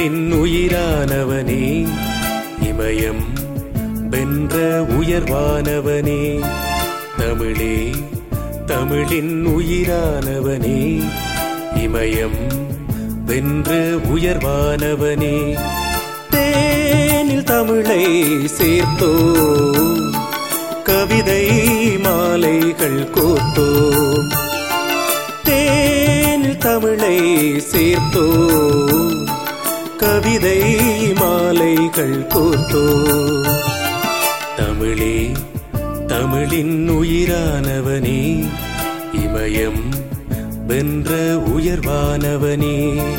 தமிழின் உயிரானவனே இமயம் வென்ற உயர்வானவனே தமிழே தமிழின் உயிரானவனே இமயம் வென்ற உயர்வானவனே தேனில் தமிழை சேர்த்தோ கவிதை மாலைகள் கோத்தோம் தேனில் தமிழை சேர்த்தோ கவிதை மாலைகள் கோத்தோ தமிழே தமிழின் உயிரானவனே இமயம் வென்ற உயர்வானவனே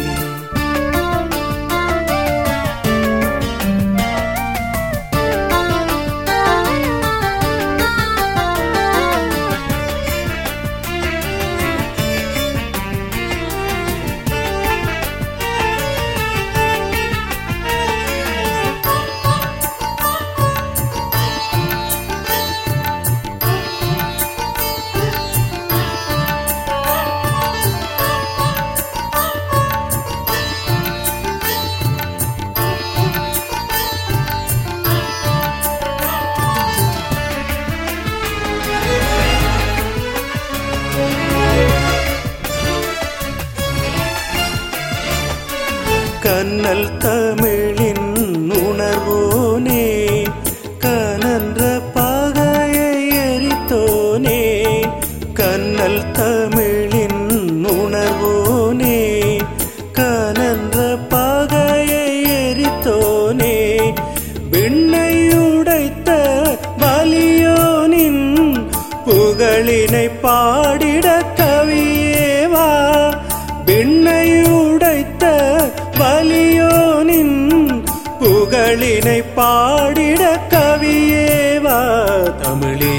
கண்ணல் தமிழின் உணர்வோனே கனன்ற பகையை எரித்தோனே கண்ணல் தமிழின் உணர்வோனே கனன்ற பகையை எரித்தோனே விண்ணை உடைத்த வலியோனின் புகழினை பாடிட கவியேவா விண்ணை உடைத்த வலியோனின் புகழினை பாடிட கவியேவா தமிழே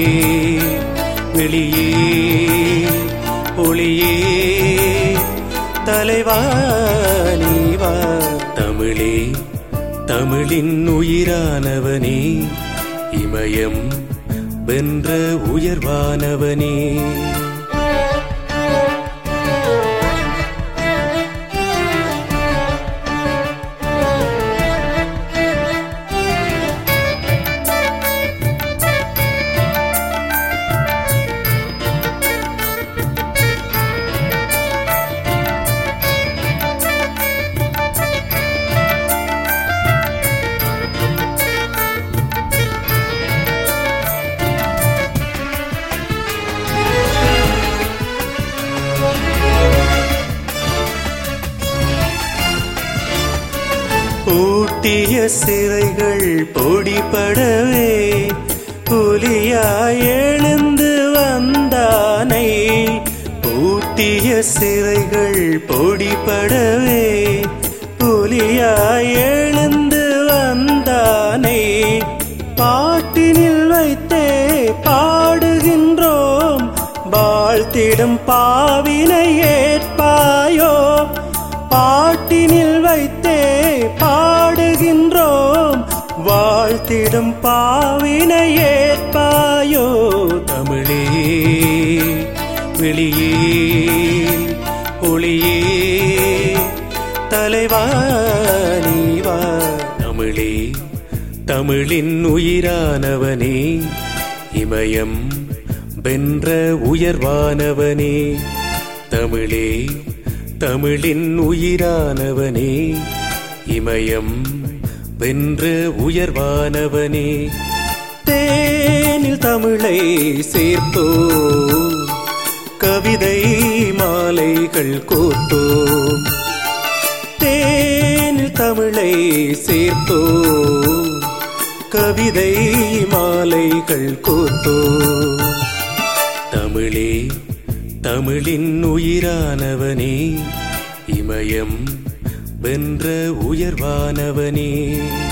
வெளியே ஒளியே தலைவா நீவா தமிழே தமிழின் உயிரானவனே இமயம் வென்ற உயர்வானவனே பூட்டிய சிறைகள் பொடிபடவே புலியாய் எழுந்து வந்தானை பூட்டிய சிறைகள் பொடிபடவே புலியாய் எழுந்து வந்தானை பாட்டினில் வைத்தே பாடுகின்றோம் வாழ்த்திடும் பாவினை ஏற்பாயோ பாட்டினில் வைத்தே பாடுகின்றோம் வாழ்த்திடும் பாவினை ஏற்பாயோ தமிழே வெளியே ஒளியே தலைவா நீவா தமிழே தமிழின் உயிரானவனே இமயம் வென்ற உயர்வானவனே தமிழே தமிழின் உயிரானவனே இமயம் வென்ற உயர்வானவனே தேனில் தமிழை சேர்த்தோ கவிதை மாலைகள் கோத்தோ தேனில் தமிழை சேர்த்தோ கவிதை மாலைகள் கோத்தோ தமிழே தமிழின் உயிரானவனே இமயம் வென்ற உயர்வானவனே